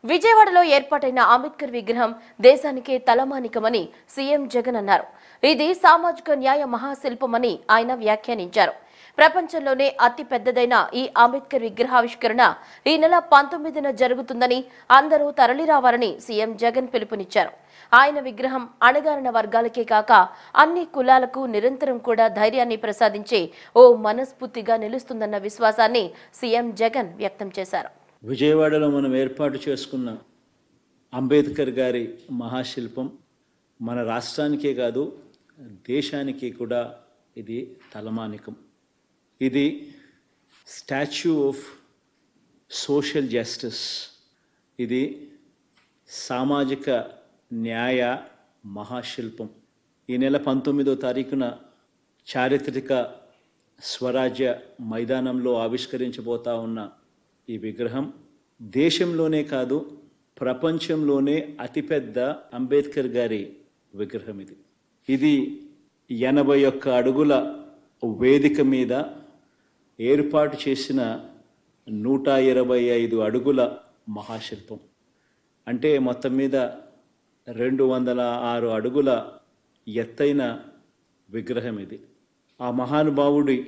విజయవాడలో ఏర్పాటైన అంబేద్కర్ విగ్రహం దేశానికే తలమానికమని సీఎం జగన్ అన్నారు ఇది సామాజిక న్యాయ మహాశిల్పమని ఆయన వ్యాఖ్యానించారు ప్రపంచంలోనే అతి పెద్దదైన ఈ అంబేద్కర్ విగ్రహావిష్కరణ ఈ నెల పంతొమ్మిదిన జరుగుతుందని అందరూ తరలిరావాలని సీఎం జగన్ పిలుపునిచ్చారు ఆయన విగ్రహం అణగారిన వర్గాలకే కాక అన్ని కులాలకు నిరంతరం కూడా ధైర్యాన్ని ప్రసాదించే ఓ మనస్ఫూర్తిగా నిలుస్తుందన్న విశ్వాసాన్ని సీఎం జగన్ వ్యక్తం చేశారు విజయవాడలో మనం ఏర్పాటు చేసుకున్న అంబేద్కర్ గారి మహాశిల్పం మన రాష్ట్రానికే కాదు దేశానికి కూడా ఇది తలమానికం ఇది స్టాచ్యూ ఆఫ్ సోషల్ జస్టిస్ ఇది సామాజిక న్యాయ మహాశిల్పం ఈ నెల పంతొమ్మిదో తారీఖున చారిత్రక స్వరాజ్య మైదానంలో ఆవిష్కరించబోతా ఉన్న ఈ విగ్రహం దేశంలోనే కాదు ప్రపంచంలోనే అతిపెద్ద అంబేద్కర్ గారి విగ్రహం ఇది ఇది ఎనభై ఒక్క అడుగుల వేదిక మీద ఏర్పాటు చేసిన నూట ఇరవై ఐదు అడుగుల మహాశిల్పం అంటే మొత్తం మీద రెండు వందల ఆరు అడుగుల ఎత్తైన విగ్రహం ఇది ఆ మహానుభావుడి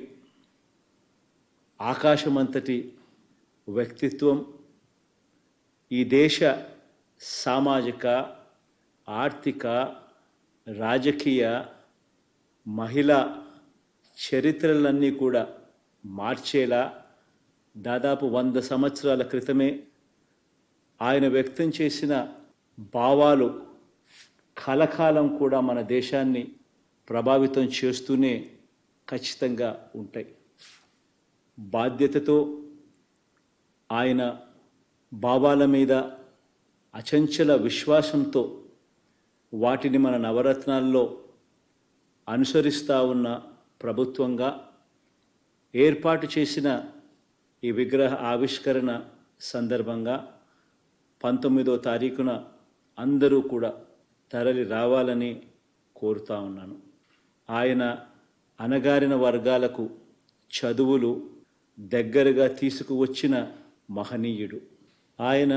ఆకాశమంతటి వ్యక్తిత్వం ఈ దేశ సామాజిక ఆర్థిక రాజకీయ మహిళా చరిత్రలన్నీ కూడా మార్చేలా దాదాపు వంద సంవత్సరాల క్రితమే ఆయన వ్యక్తం చేసిన భావాలు కలకాలం కూడా మన దేశాన్ని ప్రభావితం చేస్తూనే ఖచ్చితంగా ఉంటాయి బాధ్యతతో ఆయన భావాల మీద అచంచల విశ్వాసంతో వాటిని మన నవరత్నాల్లో అనుసరిస్తూ ఉన్న ప్రభుత్వంగా ఏర్పాటు చేసిన ఈ విగ్రహ ఆవిష్కరణ సందర్భంగా పంతొమ్మిదో తారీఖున అందరూ కూడా తరలి రావాలని కోరుతా ఉన్నాను ఆయన అణగారిన వర్గాలకు చదువులు దగ్గరగా తీసుకువచ్చిన మహనీయుడు ఆయన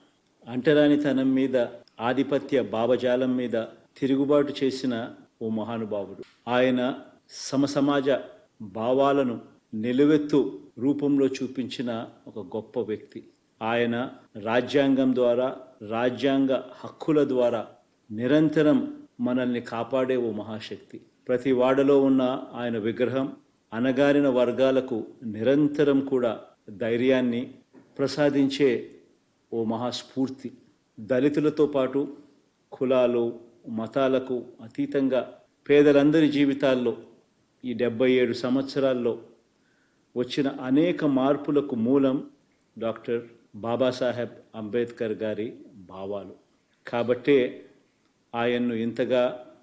అంటరానితనం మీద ఆధిపత్య భావజాలం మీద తిరుగుబాటు చేసిన ఓ మహానుభావుడు ఆయన సమసమాజ భావాలను నిలువెత్తు రూపంలో చూపించిన ఒక గొప్ప వ్యక్తి ఆయన రాజ్యాంగం ద్వారా రాజ్యాంగ హక్కుల ద్వారా నిరంతరం మనల్ని కాపాడే ఓ మహాశక్తి ప్రతి వాడలో ఉన్న ఆయన విగ్రహం అణగారిన వర్గాలకు నిరంతరం కూడా ధైర్యాన్ని ప్రసాదించే ఓ మహాస్ఫూర్తి దళితులతో పాటు కులాలు మతాలకు అతీతంగా పేదలందరి జీవితాల్లో ఈ డెబ్బై ఏడు సంవత్సరాల్లో వచ్చిన అనేక మార్పులకు మూలం డాక్టర్ బాబాసాహెబ్ అంబేద్కర్ గారి భావాలు కాబట్టే ఆయన్ను ఇంతగా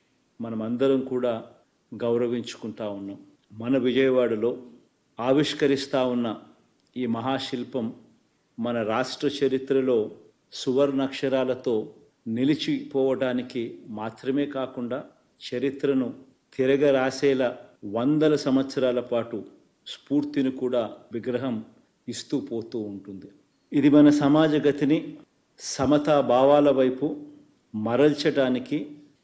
మనమందరం కూడా గౌరవించుకుంటా ఉన్నాం మన విజయవాడలో ఆవిష్కరిస్తూ ఉన్న ఈ మహాశిల్పం మన రాష్ట్ర చరిత్రలో సువర్ణాక్షరాలతో నిలిచిపోవడానికి మాత్రమే కాకుండా చరిత్రను తిరగరాసేలా వందల సంవత్సరాల పాటు స్ఫూర్తిని కూడా విగ్రహం ఇస్తూ పోతూ ఉంటుంది ఇది మన సమాజ గతిని సమతా భావాల వైపు మరల్చడానికి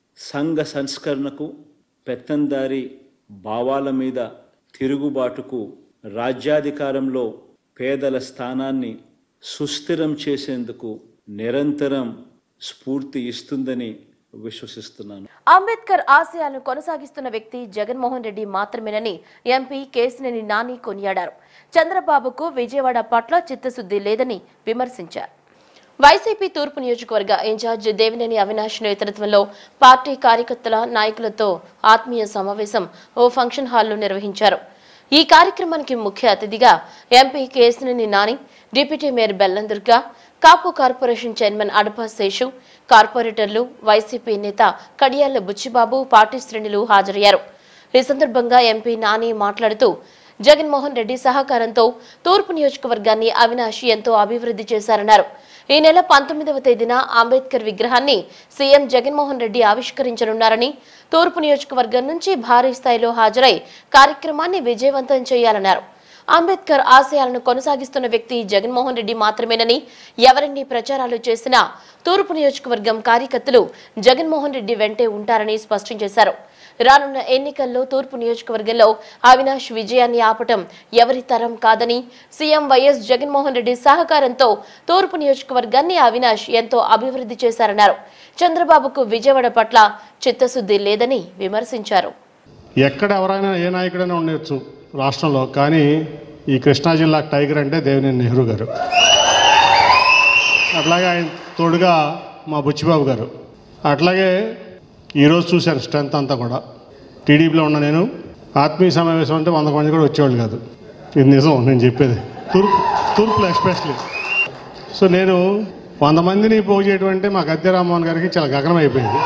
సంఘ సంస్కరణకు పెత్తందారి భావాల మీద తిరుగుబాటుకు రాజ్యాధికారంలో పేదల స్థానాన్ని సుస్థిరం చేసేందుకు నిరంతరం స్ఫూర్తి ఇస్తుందని విశ్వసిస్తున్నాను అంబేద్కర్ ఆశయాలను కొనసాగిస్తున్న వ్యక్తి జగన్మోహన్ రెడ్డి మాత్రమేనని ఎంపీ కేసినేని నాని కొనియాడారు చంద్రబాబుకు విజయవాడ పట్ల చిత్తశుద్ధి లేదని విమర్శించారు వైసీపీ తూర్పు నియోజకవర్గ ఇన్ఛార్జ్ దేవినేని అవినాష్ నేతృత్వంలో పార్టీ కార్యకర్తల నాయకులతో ఆత్మీయ సమావేశం ఓ ఫంక్షన్ హాల్లో నిర్వహించారు ఈ కార్యక్రమానికి ముఖ్య అతిథిగా MP Kesineni Nani deputy mayor Bellam Durga Kapu corporation chairman Adapa Seshu కార్పొరేటర్లు వైసీపీ నేత కడియాల బుచ్చిబాబు పార్టీ శ్రేణులు హాజరయ్యారు ఈ సందర్భంగా ఎంపీ నాని మాట్లాడుతూ జగన్మోహన్ రెడ్డి సహకారంతో తూర్పు నియోజకవర్గాన్ని అవినాష్ ఎంతో అభివృద్ధి చేశారన్నారు ఈ నెల పంతొమ్మిదవ తేదీన అంబేద్కర్ విగ్రహాన్ని సీఎం జగన్మోహన్ రెడ్డి ఆవిష్కరించనున్నారని తూర్పు నియోజకవర్గం నుంచి భారీ స్థాయిలో హాజరై కార్యక్రమాన్ని విజయవంతం చేయాలన్నారు అంబేద్కర్ ఆశయాలను కొనసాగిస్తున్న వ్యక్తి జగన్మోహన్ రెడ్డి మాత్రమేనని ఎవరిన్ని ప్రచారాలు చేసినా తూర్పు నియోజకవర్గం కార్యకర్తలు జగన్మోహన్ రెడ్డి వెంటే ఉంటారని స్పష్టం చేశారు రానున్న ఎన్నికల్లో తూర్పు నియోజకవర్గంలో అవినాష్ విజయాన్ని ఆపటం ఎవరి తరం కాదని సీఎం వైఎస్ జగన్మోహన్ రెడ్డి సహకారంతో తూర్పు నియోజకవర్గాన్ని అవినాష్ ఎంతో అభివృద్ధి చేశారన్నారు చంద్రబాబుకు విజయవాడ పట్ల చిత్తశుద్ధి లేదని విమర్శించారు ఎక్కడ ఎవరైనా ఏ నాయకుడైనా ఉండొచ్చు రాష్ట్రంలో కానీ ఈ కృష్ణా జిల్లా టైగర్ అంటే దేవినేని నెహ్రూ గారు అట్లాగే ఆయన తోడుగా మా బుచ్చిబాబు గారు అట్లాగే ఈరోజు చూశాను స్ట్రెంత్ అంతా కూడా టీడీపీలో ఉన్న నేను ఆత్మీయ సమావేశం అంటే వంద మంది కూడా వచ్చేవాళ్ళు కాదు ఇది నిజం నేను చెప్పేది తూర్పు తూర్పులో ఎస్పెషలీ సో నేను వంద మందిని పోగు చేయడం అంటే మా గద్దె రామ్మోహన్ గారికి చాలా గగనం అయిపోయింది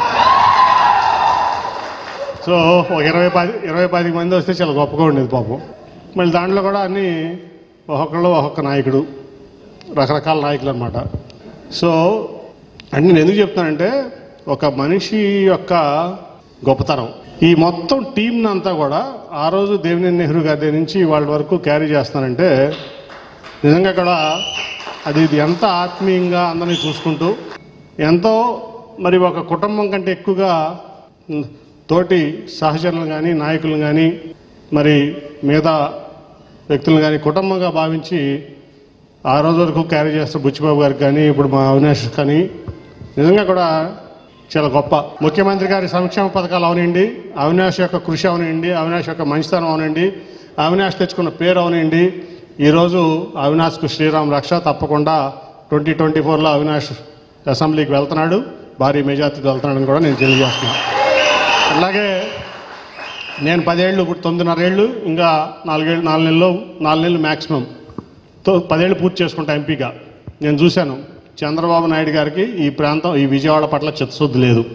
సో ఒక ఇరవై పది ఇరవై పది మంది వస్తే చాలా గొప్పగా ఉండేది పాపం మళ్ళీ దాంట్లో కూడా అన్ని ఒక్కొక్కళ్ళు ఒక్కొక్క నాయకుడు రకరకాల నాయకులు అనమాట సో అన్ని నేను ఎందుకు చెప్తానంటే ఒక మనిషి యొక్క గొప్పతనం ఈ మొత్తం టీంని అంతా కూడా ఆ రోజు దేవినేని నెహ్రూ గారి దగ్గర నుంచి వాళ్ళ వరకు క్యారీ చేస్తానంటే నిజంగా కూడా అది ఇది ఎంత ఆత్మీయంగా అందరినీ చూసుకుంటూ ఎంతో మరి ఒక కుటుంబం కంటే ఎక్కువగా ఉమ్, తోటి సహచరులను కానీ నాయకులను కానీ మరి మిగతా వ్యక్తులను కానీ కుటుంబంగా భావించి ఆ రోజు వరకు క్యారీ చేస్తున్న బుచ్చిబాబు గారికి కానీ ఇప్పుడు మా అవినాష్ కానీ నిజంగా కూడా చాలా గొప్ప ముఖ్యమంత్రి గారి సంక్షేమ పథకాలు అవనండి అవినాష్ యొక్క కృషి అవనండి అవినాష్ యొక్క మంచితనం అవనండి అవినాష్ తెచ్చుకున్న పేరు అవనండి ఈరోజు అవినాష్కు శ్రీరామ్ రక్ష తప్పకుండా ట్వంటీ ట్వంటీ ఫోర్లో అవినాష్ అసెంబ్లీకి వెళ్తున్నాడు భారీ మెజార్టీతో వెళ్తున్నాడని కూడా నేను తెలియజేస్తున్నాను అలాగే నేను పదేళ్ళు ఇప్పుడు తొమ్మిదిన్నరేళ్ళు ఇంకా నాలుగేళ్ళు నాలుగు నెలలు నాలుగు నెలలు మ్యాక్సిమం తో పదేళ్ళు పూర్తి చేసుకుంటా ఎంపీగా నేను చూశాను చంద్రబాబు నాయుడు గారికి ఈ ప్రాంతం ఈ విజయవాడ పట్ల చిత్తశుద్ధి లేదు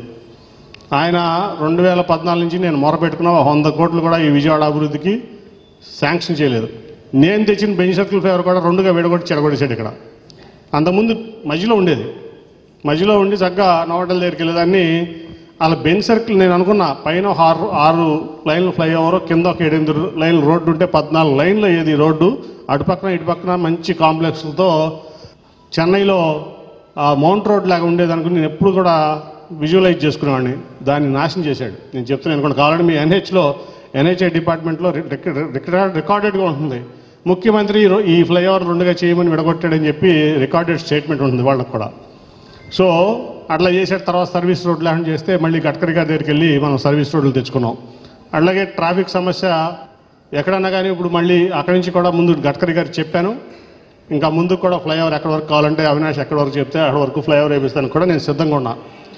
ఆయన రెండు వేల పద్నాలుగు నుంచి నేను మొరపెట్టుకున్న వంద కోట్లు కూడా ఈ విజయవాడ అభివృద్ధికి శాంక్షన్ చేయలేదు నేను తెచ్చిన బెంచ్ సర్కిల్ ఫేవర్ కూడా రెండుగా విడగొట్టి చెడగొట్టేశాడు ఇక్కడ అంతకుముందు మధ్యలో ఉండేది మధ్యలో ఉండి చక్కగా నోటల దగ్గరికి వెళ్ళేదాన్ని అలా బెంచ్ సర్కిల్ నేను అనుకున్నా పైన ఒక ఆరు ఆరు లైన్లు ఫ్లైఓవర్ కింద ఒక ఏడెనిమిది లైన్లు రోడ్డు ఉంటే పద్నాలుగు లైన్లు ఏది రోడ్డు అటుపక్కన ఇటు పక్కన మంచి కాంప్లెక్స్లతో చెన్నైలో ఆ మౌంట్ రోడ్ లాగా ఉండేది అనుకుని నేను ఎప్పుడు కూడా విజువలైజ్ చేసుకునేవాడిని దాన్ని నాశనం చేశాడు నేను చెప్తున్నాను అనుకోండి కావాలంటే మీ ఎన్హెచ్లో ఎన్హెచ్ఐ డిపార్ట్మెంట్లో రికార్డెడ్గా ఉంటుంది ముఖ్యమంత్రి ఈ రో- ఈ ఫ్లైఓవర్ రెండుగా చేయమని విడగొట్టాడని చెప్పి రికార్డెడ్ స్టేట్మెంట్ ఉంటుంది వాళ్ళకి కూడా సో అట్లా చేసిన తర్వాత సర్వీస్ రోడ్ ల్యాండ్ చేస్తే మళ్ళీ గడ్కరీ గారి దగ్గరికి వెళ్ళి మనం సర్వీస్ రోడ్లు తెచ్చుకున్నాం అలాగే ట్రాఫిక్ సమస్య ఎక్కడన్నా కానీ ఇప్పుడు మళ్ళీ అక్కడి నుంచి కూడా ముందు గడ్కరీ గారికి చెప్పాను ఇంకా ముందు కూడా ఫ్లైఓవర్ ఎక్కడి వరకు కావాలంటే అవినాష్ ఎక్కడి వరకు చెప్తే అక్కడి వరకు ఫ్లైఓవర్ వేపిస్తాను కూడా నేను సిద్ధంగా ఉన్నా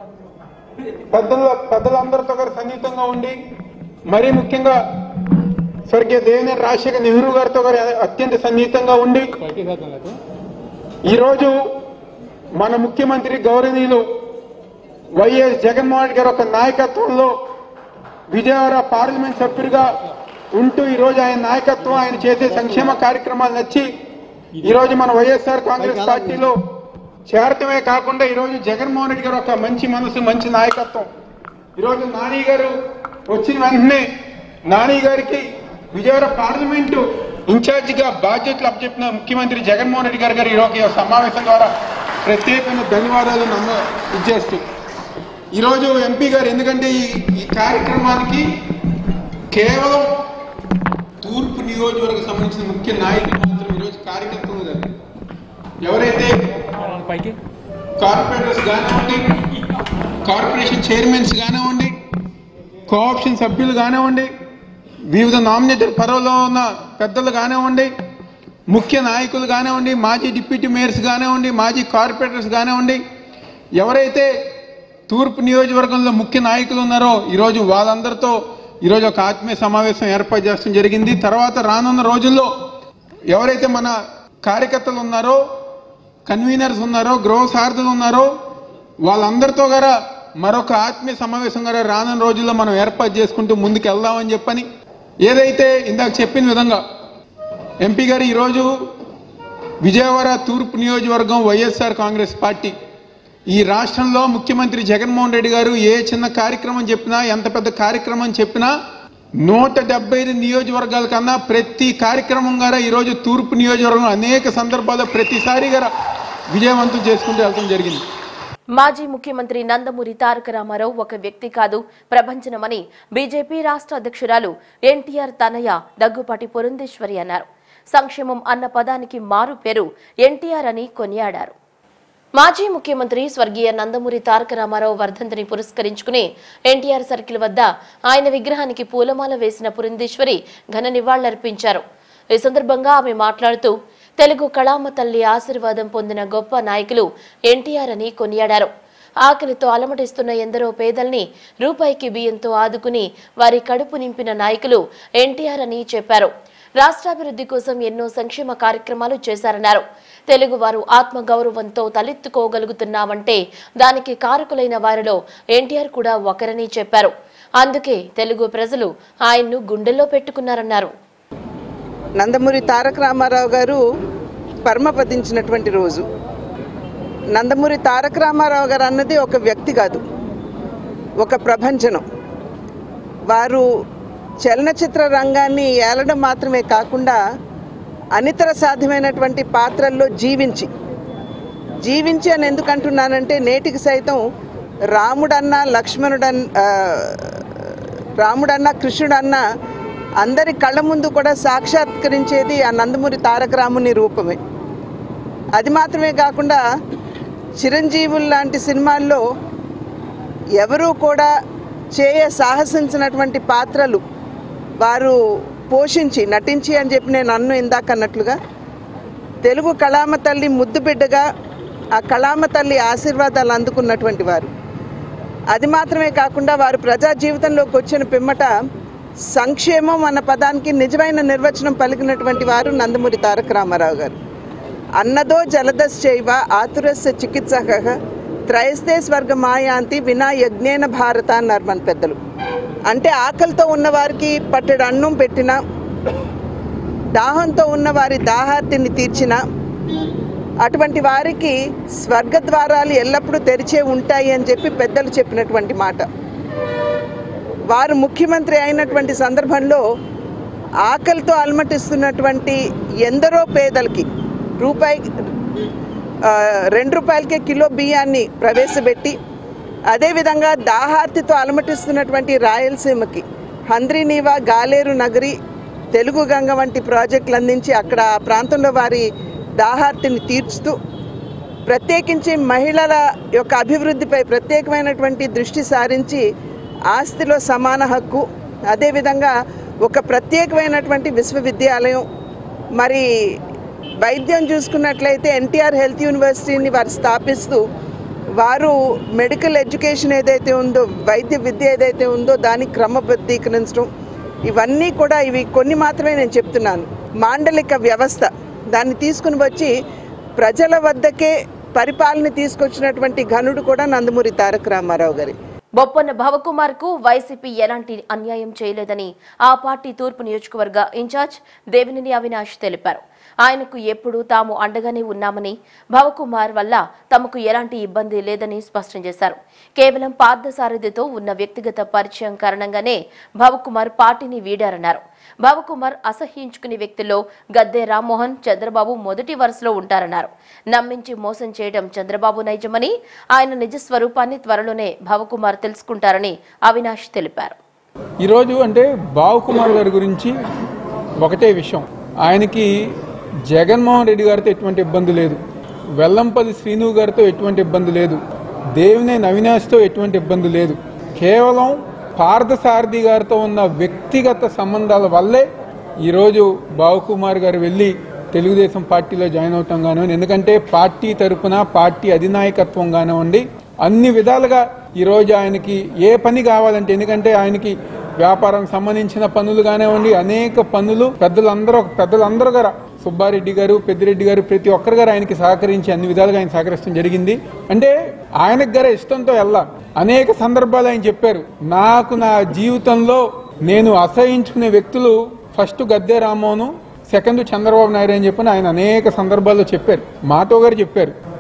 పెద్దల పెద్దలందరితో కూడా సన్నిహితంగా ఉండి మరీ ముఖ్యంగా స్వర్గీయ దేవేంద్ర రాజశేఖర్ నెహ్రూ గారితో గారు అత్యంత సన్నిహితంగా ఉండి ఈరోజు మన ముఖ్యమంత్రి గౌరవనీయులు వైఎస్ జగన్మోహన్ రెడ్డి గారి ఒక నాయకత్వంలో విజయవాడ పార్లమెంట్ సభ్యుడిగా ఉంటూ ఈరోజు ఆయన నాయకత్వం ఆయన చేసే సంక్షేమ కార్యక్రమాలు నచ్చి ఈరోజు మన వైఎస్ఆర్ కాంగ్రెస్ పార్టీలో చేరటమే కాకుండా ఈరోజు జగన్మోహన్ రెడ్డి గారు ఒక మంచి మనసు మంచి నాయకత్వం ఈరోజు నాని గారు వచ్చిన వెంటనే నాని గారికి విజయవాడ పార్లమెంటు ఇన్ఛార్జిగా బాధ్యతలు అప్పచెప్పిన ముఖ్యమంత్రి జగన్మోహన్ రెడ్డి గారు గారు ఈరోజు ఈ సమావేశం ద్వారా ప్రత్యేకమైన ధన్యవాదాలు నమ్మ ఇచ్చేస్తూ ఈరోజు ఎంపీ గారు ఎందుకంటే ఈ ఈ కార్యక్రమానికి కేవలం తూర్పు నియోజకవర్గం సంబంధించిన ముఖ్య నాయకులు మాత్రం ఈరోజు కార్యకర్తలు గారు ఎవరైతే కార్పొరేటర్స్ కానివ్వండి కార్పొరేషన్ చైర్మన్స్ కానివ్వండి కోఆప్షన్ సభ్యులు కానివ్వండి వివిధ నామినేటెడ్ పదవుల్లో ఉన్న పెద్దలు కానివ్వండి ముఖ్య నాయకులు కానివ్వండి మాజీ డిప్యూటీ మేయర్స్ కానివ్వండి మాజీ కార్పొరేటర్స్ కానివ్వండి ఎవరైతే తూర్పు నియోజకవర్గంలో ముఖ్య నాయకులు ఉన్నారో ఈరోజు వాళ్ళందరితో ఈరోజు ఒక ఆత్మీయ సమావేశం ఏర్పాటు చేయడం జరిగింది తర్వాత రానున్న రోజుల్లో ఎవరైతే మన కార్యకర్తలు ఉన్నారో కన్వీనర్స్ ఉన్నారో గృహ సారథులు ఉన్నారో వాళ్ళందరితో గారా మరొక ఆత్మీయ సమావేశం గారా రానున్న రోజుల్లో మనం ఏర్పాటు చేసుకుంటూ ముందుకు వెళ్దామని చెప్పని ఏదైతే ఇందాక చెప్పిన విధంగా ఎంపీ గారు ఈరోజు విజయవాడ తూర్పు నియోజకవర్గం వైఎస్ఆర్ కాంగ్రెస్ పార్టీ ఈ రాష్ట్రంలో ముఖ్యమంత్రి జగన్మోహన్ రెడ్డి గారు ఏ చిన్న కార్యక్రమం చెప్పినా ఎంత పెద్ద కార్యక్రమం చెప్పినా నూట డెబ్బై ఐదు నియోజకవర్గాల కన్నా ప్రతి కార్యక్రమం ద్వారా ఈరోజు తూర్పు నియోజకవర్గం అనేక సందర్భాల్లో ప్రతిసారి గారా విజయవంతం చేసుకుంటూ వెళ్ళడం జరిగింది మాజీ ముఖ్యమంత్రి నందమూరి తారక రామారావు ఒక వ్యక్తి కాదు ప్రభంజనమని బీజేపీ రాష్ట్ర అధ్యక్షురాలు ఎన్టీఆర్ తనయ దగ్గుపాటి పురంధేశ్వరి అన్నారు సంక్షేమం అన్న పదానికి మారు పేరు ఎన్టీఆర్ అని కొనియాడారు మాజీ ముఖ్యమంత్రి స్వర్గీయ నందమూరి తారక రామారావు వర్ధంతిని పురస్కరించుకుని ఎన్టీఆర్ సర్కిల్ వద్ద ఆయన విగ్రహానికి పూలమాల వేసిన పురంధేశ్వరి ఘన నివాళులర్పించారు ఈ సందర్భంగా ఆమె మాట్లాడుతూ తెలుగు కళామ తల్లి ఆశీర్వాదం పొందిన గొప్ప నాయకులు ఎన్టీఆర్ అని కొనియాడారు ఆకలితో అలమటిస్తున్న ఎందరో పేదల్ని రూపాయికి బియ్యంతో ఆదుకుని వారి కడుపు నింపిన నాయకులు ఎన్టీఆర్ అని చెప్పారు రాష్ట్రాభివృద్ధి కోసం ఎన్నో సంక్షేమ కార్యక్రమాలు చేశారన్నారు తెలుగువారు ఆత్మగౌరవంతో తలెత్తుకోగలుగుతున్నామంటే దానికి కారకులైన వారిలో ఎన్టీఆర్ కూడా ఒకరని చెప్పారు అందుకే తెలుగు ప్రజలు ఆయన్ను గుండెల్లో పెట్టుకున్నారన్నారు నందమూరి తారక రామారావు గారు పరమపదించినటువంటి రోజు నందమూరి తారక రామారావు గారు అన్నది ఒక వ్యక్తి కాదు ఒక ప్రభంజనం వారు చలనచిత్ర రంగాన్ని ఏలడం మాత్రమే కాకుండా అనితర సాధ్యమైనటువంటి పాత్రల్లో జీవించి జీవించి అని ఎందుకు అంటున్నానంటే నేటికి సైతం రాముడన్న లక్ష్మణుడన్ ఆ, రాముడన్న కృష్ణుడన్న అందరి కళ్ళ ముందు కూడా సాక్షాత్కరించేది ఆ నందమూరి తారక రాముని రూపమే అది మాత్రమే కాకుండా చిరంజీవులు లాంటి సినిమాల్లో ఎవరూ కూడా చేయ సాహసించినటువంటి పాత్రలు వారు పోషించి నటించి అని చెప్పి నేను అన్ను ఇందాక అన్నట్లుగా తెలుగు కళామ తల్లి ముద్దు బిడ్డగా ఆ కళామ తల్లి ఆశీర్వాదాలు అందుకున్నటువంటి వారు అది మాత్రమే కాకుండా వారు ప్రజా జీవితంలోకి వచ్చిన పిమ్మట సంక్షేమం అన్న పదానికి నిజమైన నిర్వచనం పలికినటువంటి వారు నందమూరి తారక రామారావు గారు అన్నదో జలదశ్చైవ ఆతురస్య చికిత్సక త్రయస్తే స్వర్గ మాయాంతి వినా యజ్ఞేన భారత అన్నారు మన పెద్దలు అంటే ఆకలితో ఉన్నవారికి పట్టెడు అన్నం పెట్టిన దాహంతో ఉన్న వారి దాహార్తిని తీర్చిన అటువంటి వారికి స్వర్గద్వారాలు ఎల్లప్పుడూ తెరిచే ఉంటాయి అని చెప్పి పెద్దలు చెప్పినటువంటి మాట వారు ముఖ్యమంత్రి అయినటువంటి సందర్భంలో ఆకలితో అలమటిస్తున్నటువంటి ఎందరో పేదలకి రూపాయి ఆ, రెండు రూపాయలకే కిలో బియ్యాన్ని ప్రవేశపెట్టి అదేవిధంగా దాహార్తితో అలమటిస్తున్నటువంటి రాయలసీమకి హంద్రీనీవా గాలేరు నగరి తెలుగు గంగ వంటి ప్రాజెక్టులు అందించి అక్కడ ఆ ప్రాంతంలో వారి దాహార్తిని తీర్చుతూ ప్రత్యేకించి మహిళల యొక్క అభివృద్ధిపై ప్రత్యేకమైనటువంటి దృష్టి సారించి ఆస్తిలో సమాన హక్కు అదేవిధంగా ఒక ప్రత్యేకమైనటువంటి విశ్వవిద్యాలయం మరి వైద్యం చూసుకున్నట్లయితే ఎన్టీఆర్ హెల్త్ యూనివర్సిటీని వారు స్థాపిస్తూ వారు మెడికల్ ఎడ్యుకేషన్ ఏదైతే ఉందో వైద్య విద్య ఏదైతే ఉందో దాన్ని క్రమబద్ధీకరించడం ఇవన్నీ కూడా ఇవి కొన్ని మాత్రమే నేను చెప్తున్నాను మాండలిక వ్యవస్థ దాన్ని తీసుకుని వచ్చి ప్రజల వద్దకే పరిపాలన తీసుకొచ్చినటువంటి ఘనుడు కూడా నందమూరి తారక రామారావు గారి బొప్పన్న భవకుమార్ కు వైసీపీ ఎలాంటి అన్యాయం చేయలేదని ఆ పార్టీ తూర్పు నియోజకవర్గ ఇన్ఛార్జ్ దేవినేని అవినాష్ తెలిపారు ఆయనకు ఎప్పుడూ తాము అండగానే ఉన్నామని భవకుమార్ వల్ల తమకు ఎలాంటి ఇబ్బంది లేదని స్పష్టం చేశారు కేవలం పార్థసారథితో ఉన్న వ్యక్తిగత పరిచయం కారణంగానే భవకుమార్ పార్టీని వీడారన్నారు భవకుమార్ అసహ్యించుకునే వ్యక్తుల్లో గద్దె రామ్మోహన్ చంద్రబాబు మొదటి వరుసలో ఉంటారన్నారు నమ్మించి మోసం చేయడం చంద్రబాబు నైజమని ఆయన నిజ స్వరూపాన్ని త్వరలోనే భవకుమార్ తెలుసుకుంటారని అవినాష్ తెలిపారు ఈరోజు అంటే బావుకుమార్ గారి గురించి ఒకటే విషయం ఆయనకి జగన్మోహన్ రెడ్డి గారితో ఎటువంటి ఇబ్బంది లేదు వెల్లంపల్లి శ్రీను గారితో ఎటువంటి ఇబ్బంది లేదు దేవినేని అవినాష్తో ఎటువంటి ఇబ్బంది లేదు కేవలం పార్థసారథి గారితో ఉన్న వ్యక్తిగత సంబంధాల వల్లే ఈరోజు బావుకుమార్ గారు వెళ్ళి తెలుగుదేశం పార్టీలో జాయిన్ అవటం కానివ్వండి ఎందుకంటే పార్టీ తరపున పార్టీ అధినాయకత్వం కానివ్వండి అన్ని విధాలుగా ఈరోజు ఆయనకి ఏ పని కావాలంటే ఎందుకంటే ఆయనకి వ్యాపారం సంబంధించిన పనులు కానివ్వండి అనేక పనులు పెద్దలందరూ పెద్దలందరూ గారు సుబ్బారెడ్డి గారు పెద్దిరెడ్డి గారు ప్రతి ఒక్కరు గారు ఆయనకి సహకరించి అన్ని విధాలుగా ఆయన సహకరించడం జరిగింది అంటే ఆయనకు గారు ఇష్టంతో వెళ్ళా అనేక సందర్భాలు ఆయన చెప్పారు నాకు నా జీవితంలో నేను అసహించుకునే వ్యక్తులు ఫస్ట్ గద్దె రామ్మోహన్ సెకండ్ చంద్రబాబు నాయుడు అని చెప్పని ఆయన అనేక సందర్భాల్లో చెప్పారు మాతో గారు చెప్పారు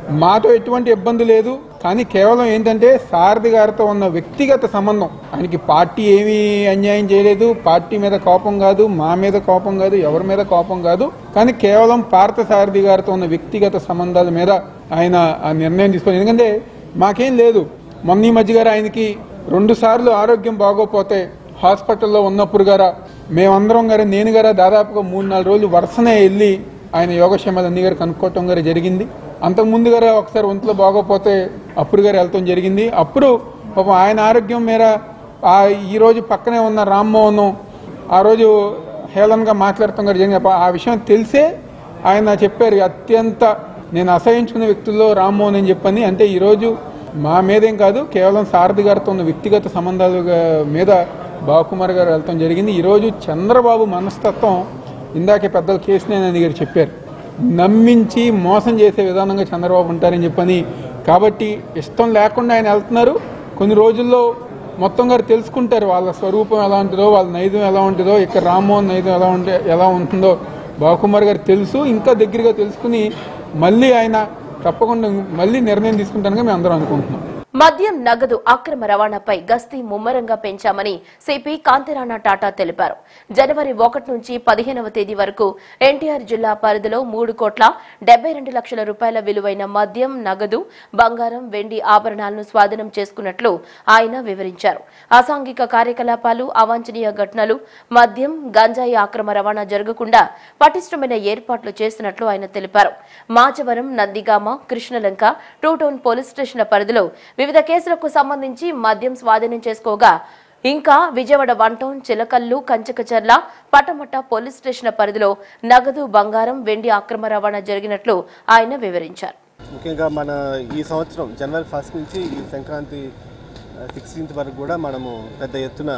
మాతో ఎటువంటి ఇబ్బంది లేదు కానీ కేవలం ఏంటంటే సారథి గారితో ఉన్న వ్యక్తిగత సంబంధం ఆయనకి పార్టీ ఏమీ అన్యాయం చేయలేదు పార్టీ మీద కోపం కాదు మా మీద కోపం కాదు ఎవరి మీద కోపం కాదు కానీ కేవలం పార్థ సారథి గారితో ఉన్న వ్యక్తిగత సంబంధాల మీద ఆయన ఆ నిర్ణయం తీసుకొని ఎందుకంటే మాకేం లేదు మొన్న ఈ మధ్య గారు ఆయనకి రెండు సార్లు ఆరోగ్యం బాగోపోతే హాస్పిటల్లో ఉన్నప్పుడు గారా మేమందరం గారా నేను గారా దాదాపుగా మూడు నాలుగు రోజులు వరుసనే వెళ్ళి ఆయన యోగక్షేమాలు అన్ని గారు కనుక్కోవటం గారు జరిగింది అంతకు ముందు గారు ఒకసారి ఒంట్లో బాగోపోతే అప్పుడు గారు వెళ్తాం జరిగింది అప్పుడు పాపం ఆయన ఆరోగ్యం మేర ఆ ఈ రోజు పక్కనే ఉన్న రామ్మోహన్ ఆ రోజు హేళనగా మాట్లాడటం గారు జరిగింది ఆ విషయం తెలిసే ఆయన చెప్పారు అత్యంత నేను అసహించుకునే వ్యక్తుల్లో రామ్మోహన్ అని చెప్పని అంటే ఈరోజు మా మీదేం కాదు కేవలం సారథి గారితో ఉన్న వ్యక్తిగత సంబంధాల మీద బాబుకుమార్ గారు వెళ్తాం జరిగింది ఈరోజు చంద్రబాబు మనస్తత్వం ఇందాకే పెద్దలు కేసినేని గారు చెప్పారు నమ్మించి మోసం చేసే విధానంగా చంద్రబాబు ఉంటారని చెప్పని కాబట్టి ఇష్టం లేకుండా ఆయన వెళ్తున్నారు కొన్ని రోజుల్లో మొత్తం గారు తెలుసుకుంటారు వాళ్ళ స్వరూపం ఎలా ఉంటుందో వాళ్ళ నైజం ఎలా ఉంటుందో ఇక్కడ రామ్మోహన్ నైజం ఎలా ఉంటే ఎలా ఉంటుందో బాబుకుమార్ గారు తెలుసు ఇంకా దగ్గరగా తెలుసుకుని మళ్ళీ ఆయన తప్పకుండా మళ్ళీ నిర్ణయం తీసుకుంటానని మేము అందరం అనుకుంటున్నాం మద్యం నగదు అక్రమ రవాణాపై గస్తీ ముమ్మరంగా పెంచామని సిపి కాంతిరాణా టాటా తెలిపారు జనవరి ఒకటి నుంచి పదిహేనవ తేదీ వరకు ఎన్టీఆర్ జిల్లా పరిధిలో మూడు కోట్ల డెబ్బై రెండు లక్షల రూపాయల విలువైన మద్యం నగదు బంగారం వెండి ఆభరణాలను స్వాధీనం చేసుకున్నట్లు ఆయన వివరించారు అసాంఘిక కార్యకలాపాలు అవాంఛనీయ ఘటనలు మద్యం గంజాయి అక్రమ రవాణా జరగకుండా పటిష్టమైన ఏర్పాట్లు చేసినట్లు ఆయన తెలిపారు Machavaram Nandigama Krishnalanka two town police స్టేషన్ల పరిధిలో వివిధ కేసులకు సంబంధించి మద్యం స్వాధీనం చేసుకోగా ఇంకా Vijayawada one town Chilakallu Kanchikacherla Patamata police స్టేషన్ల పరిధిలో నగదు బంగారం వెండి అక్రమ రవాణా జరిగినట్లు ఆయన వివరించారు ముఖ్యంగా మన ఈ సంవత్సరం జనవరి ఫస్ట్ నుంచి ఈ సంక్రాంతి సిక్స్టీన్త్ వరకు కూడా మనము పెద్ద ఎత్తున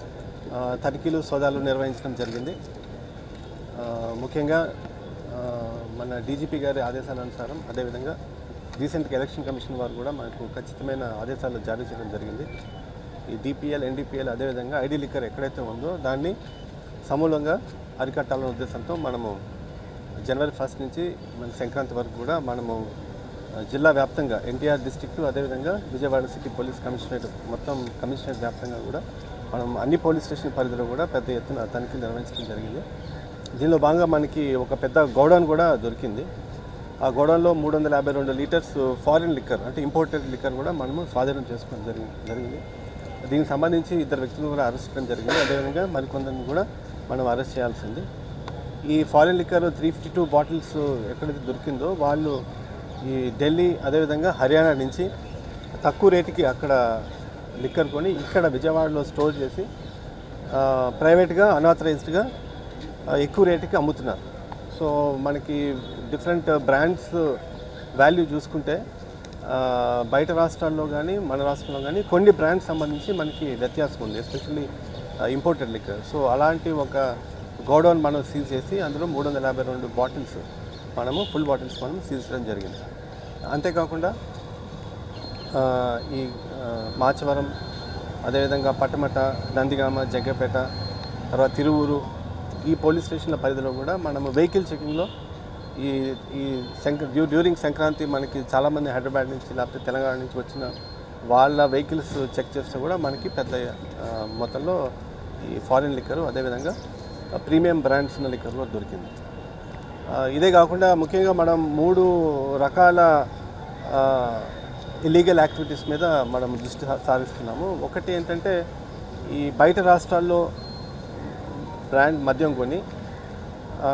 ఆ, తనిఖీలు సోదాలు నిర్వహించడం జరిగింది ఆ, ముఖ్యంగా ఆ, మన డీజీపీ గారి ఆదేశాల అనుసారం అదేవిధంగా రీసెంట్గా ఎలక్షన్ కమిషన్ వారు కూడా మనకు ఖచ్చితమైన ఆదేశాలు జారీ చేయడం జరిగింది ఈ డిపిఎల్ ఎన్డీపీఎల్ అదేవిధంగా ఐడి లిక్కర్ ఎక్కడైతే ఉందో దాన్ని సమూలంగా అరికట్టాలనే ఉద్దేశంతో మనము జనవరి ఫస్ట్ నుంచి మన సంక్రాంతి వరకు కూడా మనము ఆ, జిల్లా వ్యాప్తంగా ఎన్టీఆర్ డిస్టిక్ట్ అదేవిధంగా విజయవాడ సిటీ పోలీస్ కమిషనరేట్ మొత్తం కమిషనరేట్ వ్యాప్తంగా కూడా మనం అన్ని పోలీస్ స్టేషన్ పరిధిలో కూడా పెద్ద ఎత్తున తనిఖీలు నిర్వహించడం జరిగింది దీనిలో భాగంగా మనకి ఒక పెద్ద గోడౌన్ కూడా దొరికింది ఆ గోడౌన్లో మూడు వందల యాభై రెండు లీటర్స్ ఫారిన్ లిక్కర్ అంటే ఇంపోర్టెడ్ లిక్కర్ కూడా మనము స్వాధీనం చేసుకోవడం జరిగింది జరిగింది దీనికి సంబంధించి ఇద్దరు వ్యక్తులను కూడా అరెస్ట్ చేయడం జరిగింది అదేవిధంగా మరికొందరిని కూడా మనం అరెస్ట్ చేయాల్సింది ఈ foreign liquor three fifty two bottles ఎక్కడైతే దొరికిందో వాళ్ళు ఈ ఢిల్లీ అదేవిధంగా హర్యానా నుంచి తక్కువ రేటుకి అక్కడ లిక్కర్ కొని ఇక్కడ విజయవాడలో స్టోర్ చేసి ఆ, ప్రైవేట్గా అనాథరైజ్డ్గా ఆ, ఎక్కువ రేటుకి అమ్ముతున్నారు సో మనకి డిఫరెంట్ బ్రాండ్స్ వాల్యూ చూసుకుంటే ఆ, బయట రాష్ట్రాల్లో కానీ మన రాష్ట్రంలో కానీ కొన్ని బ్రాండ్స్ సంబంధించి మనకి వ్యత్యాసం ఉంది ఎస్పెషల్లీ ఇంపోర్టెడ్ లిక్కర్ సో అలాంటి ఒక గోడౌన్ మనం సీజ్ చేసి అందులో మూడు వందల యాభై రెండు బాటిల్స్ మనము ఫుల్ బాటిల్స్ మనం సీజ్ చేయడం జరిగింది అంతేకాకుండా ఆ, ఈ ఆ, మాచవరం అదేవిధంగా పట్టమట నందిగామ జగ్గపేట తర్వాత తిరువూరు ఈ పోలీస్ స్టేషన్ల పరిధిలో కూడా మనము వెహికల్ చెకింగ్లో ఈ ఈ సంక్ర డ్యూ డ్యూరింగ్ సంక్రాంతి మనకి చాలామంది హైదరాబాద్ నుంచి లేకపోతే తెలంగాణ నుంచి వచ్చిన వాళ్ళ వెహికల్స్ చెక్ చేస్తే కూడా మనకి పెద్ద ఆ, మొత్తంలో ఈ ఫారిన్ లిక్కరు అదేవిధంగా ప్రీమియం బ్రాండ్స్ ఉన్న లిక్కర్ కూడా దొరికింది ఆ, ఇదే కాకుండా ముఖ్యంగా మనం మూడు రకాల ఇల్లీగల్ యాక్టివిటీస్ మీద మనం దృష్టి సా- సారిస్తున్నాము ఒకటి ఏంటంటే ఈ బయట రాష్ట్రాల్లో బ్రాండ్ మద్యం కొని ఆ,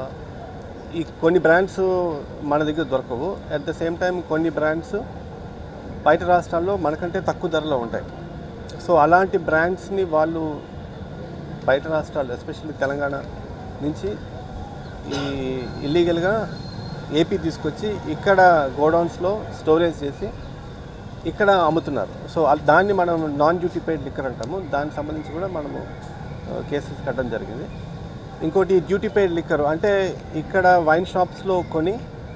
ఈ కొన్ని బ్రాండ్స్ మన దగ్గర దొరకవు అట్ ద సేమ్ టైం కొన్ని బ్రాండ్స్ బయట రాష్ట్రాల్లో మనకంటే తక్కువ ధరలో ఉంటాయి సో అలాంటి బ్రాండ్స్ని వాళ్ళు బయట రాష్ట్రాలు ఎస్పెషల్లీ తెలంగాణ నుంచి ఈ ఇల్లీగల్గా ఏపీ తీసుకొచ్చి ఇక్కడ గోడౌన్స్లో స్టోరేజ్ చేసి ఇక్కడ అమ్ముతున్నారు సో అల్- దాన్ని మనం నాన్ డ్యూటీ పెయిడ్ లిక్కర్ అంటాము దానికి సంబంధించి కూడా మనము కేసెస్ కట్టడం జరిగింది ఇంకోటి డ్యూటీ పెయిడ్ లిక్కర్ అంటే ఇక్కడ వైన్ షాప్స్లో కొని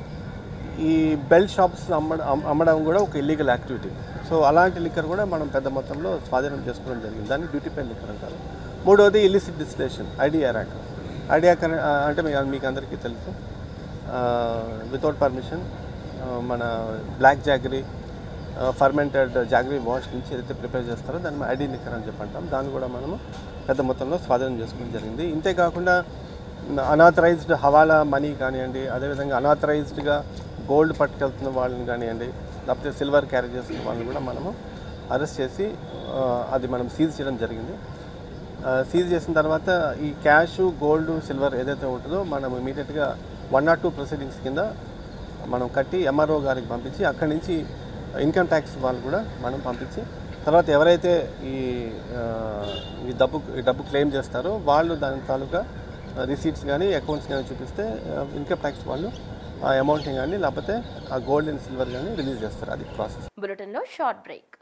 ఈ బెల్ట్ షాప్స్ అమ్మడం అమ్- అమ్మడం కూడా ఒక ఇల్లీగల్ యాక్టివిటీ సో అలాంటి లిక్కర్ కూడా మనం పెద్ద మొత్తంలో స్వాధీనం చేసుకోవడం జరిగింది దాన్ని డ్యూటీ పెయిడ్ లిక్కర్ అంటారు మూడవది illicit distillation IDR act idea అంటే మీ- మీకు అందరికీ తెలుసు వితౌట్ పర్మిషన్ ఆ, మన black jaggery fermented jaggery wash నుంచి ఏదైతే ప్రిపేర్ చేస్తారో దాన్ని ఐడి లిక్కర్ అని చెప్పి అంటాం దాన్ని కూడా మనము పెద్ద మొత్తంలో స్వాధీనం చేసుకోవడం జరిగింది ఇంతే కాకుండా అనాథరైజ్డ్ హవాలా మనీ కానివ్వండి అదేవిధంగా అనాథరైజ్డ్గా గోల్డ్ పట్టుకెళ్తున్న వాళ్ళని కానివ్వండి లేకపోతే సిల్వర్ క్యారీ చేస్తున్న వాళ్ళని కూడా మనము అరెస్ట్ చేసి ఆ, అది మనం సీజ్ చేయడం జరిగింది ఆ, సీజ్ చేసిన తర్వాత ఈ క్యాష్ గోల్డ్ సిల్వర్ ఏదైతే ఉంటుందో మనం ఇమీడియట్గా వన్ నాట్ టూ ప్రొసీడింగ్స్ కింద మనం కట్టి ఎంఆర్ఓ గారికి పంపించి అక్కడి నుంచి ఇన్కమ్ ట్యాక్స్ వాళ్ళు కూడా మనం పంపించి తర్వాత ఎవరైతే ఈ ఆ, ఈ డబ్బు ఈ డబ్బు క్లెయిమ్ చేస్తారో వాళ్ళు దాని తాలూకా రిసీట్స్ కానీ అకౌంట్స్ కానీ చూపిస్తే ఇన్కమ్ ట్యాక్స్ వాళ్ళు ఆ అమౌంట్ని కానీ లేకపోతే ఆ గోల్డ్ అండ్ సిల్వర్ కానీ రిలీజ్ చేస్తారు అది ప్రాసెస్ బులెటిన్లో షార్ట్ బ్రేక్